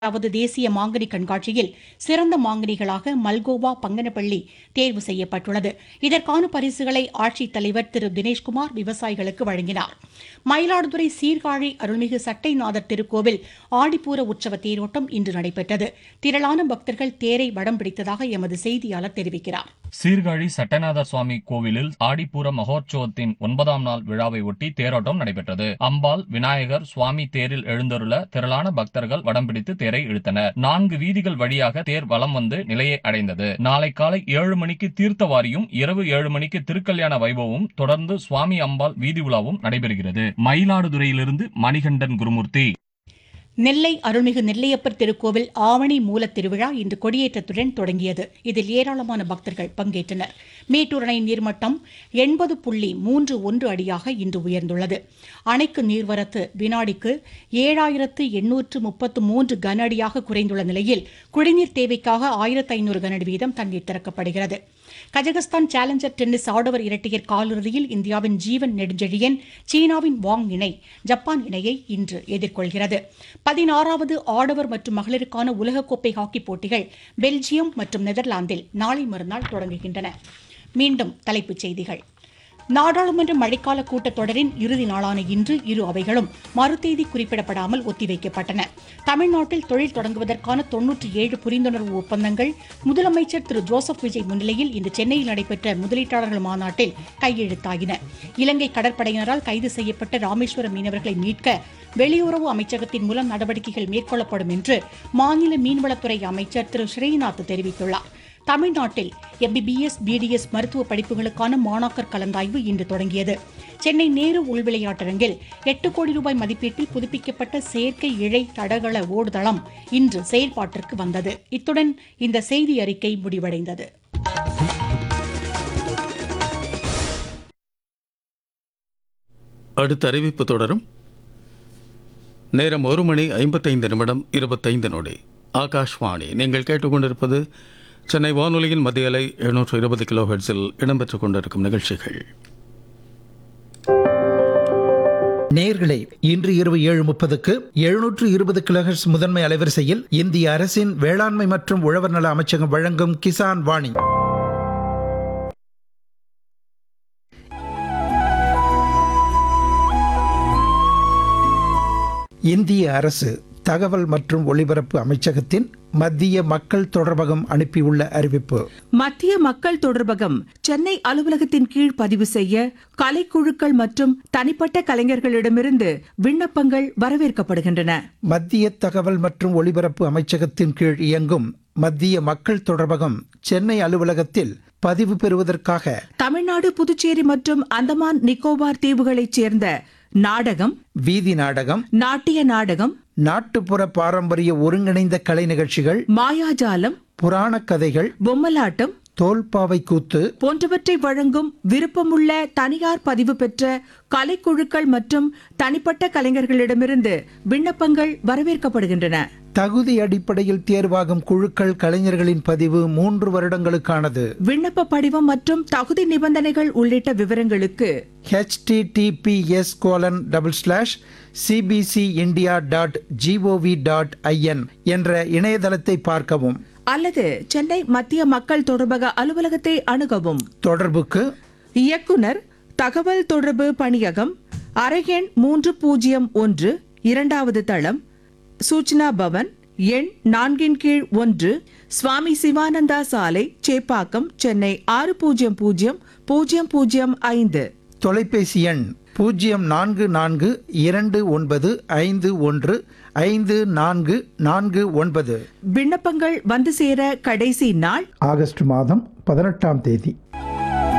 வது தேசிய மாங்கனி கண்காட்சியில் சிறந்த மாங்கனிகளாக மல்கோவா பங்கனப்பள்ளி தேர்வு செய்யப்பட்டுள்ளது இதற்கான பரிசுகளை ஆட்சித்தலைவர் திரு தினேஷ்குமார் விவசாயிகளுக்கு வழங்கினார் மயிலாடுதுறை சீர்காழி அருள்மிகு சட்டைநாதர் திருக்கோவில் ஆடிப்பூர உற்சவ தேரோட்டம் இன்று நடைபெற்றது திரளான பக்தர்கள் தேரை வடம் பிடித்ததாக எமது செய்தியாளர் தெரிவிக்கிறார் சீர்காழி சட்டநாதர் சுவாமி கோவிலில் ஆடிப்பூர மகோற்சவத்தின் ஒன்பதாம் நாள் விழாவை ஒட்டி தேரோட்டம் நடைபெற்றது அம்பாள் விநாயகர் சுவாமி தேரில் எழுந்தருள திரளான பக்தர்கள் வடம் பிடித்து தேரை இழுத்தனர் நான்கு வீதிகள் வழியாக தேர் வலம் வந்து நிலையை அடைந்தது நாளை காலை ஏழு மணிக்கு தீர்த்தவாரியும் இரவு ஏழு மணிக்கு திருக்கல்யாண வைபவமும் தொடர்ந்து சுவாமி அம்பாள் வீதி உலாவும் நடைபெறுகிறது மயிலாடுதுறையிலிருந்து மணிகண்டன் குருமூர்த்தி நெல்லை அருள்மிகு நெல்லையப்பர் திருக்கோவில் ஆவணி மூலத் திருவிழா இன்று கொடியேற்றத்துடன் தொடங்கியது இதில் ஏராளமான பக்தர்கள் பங்கேற்றனர் மேட்டூர் அணை நீர்மட்டம் எண்பது புள்ளி மூன்று ஒன்று அடியாக இன்று உயர்ந்துள்ளது அணைக்கு நீர்வரத்து வினாடிக்கு ஏழாயிரத்து எண்ணூற்று முப்பத்து மூன்று கன அடியாக குறைந்துள்ள நிலையில் குடிநீர் தேவைக்காக ஆயிரத்து ஐநூறு கன அடி வீதம் தண்ணீர் திறக்கப்படுகிறது கஜகஸ்தான் சேலஞ்சர் டென்னிஸ் ஆடவர் இரட்டையர் காலிறுதியில் இந்தியாவின் ஜீவன் நெடுஞ்செழியன் சீனாவின் வாங் இணை ஜப்பான் இணையை இன்று எதிர்கொள்கிறது பதினாறாவது ஆடவர் மற்றும் மகளிருக்கான உலகக்கோப்பை ஹாக்கி போட்டிகள் பெல்ஜியம் மற்றும் நெதர்லாந்தில் நாளை மறுநாள் தொடங்குகின்றன மீண்டும் தலைப்புச் செய்திகள் நாடாளுமன்ற மழைக்கால கூட்டத்தொடரின் இறுதி நாளான இன்று இரு அவைகளும் மறுதேதி குறிப்பிடப்படாமல் ஒத்திவைக்கப்பட்டன தமிழ்நாட்டில் தொழில் தொடங்குவதற்கான தொன்னூற்றி ஏழு புரிந்துணர்வு ஒப்பந்தங்கள் முதலமைச்சர் திரு ஜோசப் விஜய் முன்னிலையில் இன்று சென்னையில் நடைபெற்ற முதலீட்டாளர்கள் மாநாட்டில் கையெழுத்தாகின இலங்கை கடற்படையினரால் கைது செய்யப்பட்ட ராமேஸ்வரம் மீனவர்களை மீட்க வெளியுறவு அமைச்சகத்தின் மூலம் நடவடிக்கைகள் மேற்கொள்ளப்படும் என்று மாநில மீன்வளத்துறை அமைச்சர் திரு ஸ்ரீநாத் தெரிவித்துள்ளார் தமிழ்நாட்டில் எம்பிபிஎஸ் பிடிஎஸ் மருத்துவ படிப்புகளுக்கான மாணாக்கர் கலந்தாய்வு இன்று தொடங்கியது சென்னை நேரு உள்விளையாட்டரங்கில் எட்டு கோடி ரூபாய் மதிப்பீட்டில் புதுப்பிக்கப்பட்ட செயற்கை இழை தடகள ஓடுதளம் இன்று செயல்பாட்டிற்கு வந்தது இத்துடன் இந்த செய்தி அறிக்கை முடிவடைந்தது அடுத்த அறிவிப்பு தொடரும் நேரம் ஒரு மணி ஐம்பத்தைந்து நிமிடம் இருபத்தைந்து நொடி ஆகாஷ்வாணி நீங்கள் கேட்டுக்கொண்டிருப்பது சென்னை வானொலியின் மத்திய அலை எழுநூற்று இருபது கிலோ ஹெர்ட்ஸில் இடம்பெற்றுக் கொண்டிருக்கும் நிகழ்ச்சிகள் நேர்களே இன்று இரவு ஏழு முப்பதுக்கு எழுநூற்று இருபது கிலோஹெர்ட்ஸ் முதன்மை அலைவரிசையில் இந்திய அரசின் வேளாண்மை மற்றும் உழவர் நல அமைச்சகம் வழங்கும் கிசான் வாணி இந்திய அரசு தகவல் மற்றும் ஒலிபரப்பு அமைச்சகத்தின் மத்திய மக்கள் தொடர்பகம் அனுப்பியுள்ள அறிவிப்பு மத்திய மக்கள் தொடர்பகம் சென்னை அலுவலகத்தின் கீழ் பதிவு செய்ய கலைக்குழுக்கள் மற்றும் தனிப்பட்ட கலைஞர்களிடமிருந்து விண்ணப்பங்கள் வரவேற்கப்படுகின்றன மத்திய தகவல் மற்றும் ஒலிபரப்பு அமைச்சகத்தின் கீழ் இயங்கும் மத்திய மக்கள் தொடர்பகம் சென்னை அலுவலகத்தில் பதிவு பெறுவதற்காக தமிழ்நாடு புதுச்சேரி மற்றும் அந்தமான் நிக்கோபார் தீவுகளைச் சேர்ந்த நாடகம் வீதி நாடகம் நாட்டிய நாடகம் நாட்டுப்புற பாரம்பரிய ஒருங்கிணைந்த கலை நிகழ்ச்சிகள் மாயாஜாலம் புராணக் கதைகள் பொம்மலாட்டம் தோல்பாவை கூத்து போன்றவற்றை வழங்கும் விருப்பமுள்ள தனியார் பதிவு பெற்ற கலைக்குழுக்கள் மற்றும் தனிப்பட்ட கலைஞர்களிடமிருந்து விண்ணப்பங்கள் வரவேற்கப்படுகின்றன தகுதி அடிப்படையில் தேர்வாகும் குழுக்கள் கலைஞர்களின் பதிவு மூன்று வருடங்களுக்கானது விண்ணப்ப படிவம் மற்றும் தகுதி நிபந்தனைகள் உள்ளிட்ட விவரங்களுக்கு HTTPS colon double slash CBC India dot gov dot in என்ற இணையதளத்தை பார்க்கவும் அல்லது சென்னை மத்திய மக்கள் தொடர்பக அலுவலகத்தை அணுகவும் தொடர்புக்கு இயக்குனர் தகவல் தொடர்பு பணியகம் அறையெண் மூன்று பூஜ்ஜியம் ஒன்று இரண்டாவது தளம் சூச்சனா பவன் எண் நான்கின் கீழ் ஒன்று சுவாமி சிவானந்தா சாலை சேப்பாக்கம் சென்னை ஆறு பூஜ்ஜியம் பூஜ்ஜியம் பூஜ்ஜியம் பூஜ்ஜியம் ஐந்து தொலைபேசி எண் பூஜ்ஜியம் நான்கு நான்கு இரண்டு ஒன்பது ஐந்து ஒன்று ஐந்து நான்கு நான்கு ஒன்பது விண்ணப்பங்கள் வந்து சேர கடைசி நாள் ஆகஸ்ட் மாதம் பதினெட்டாம் தேதி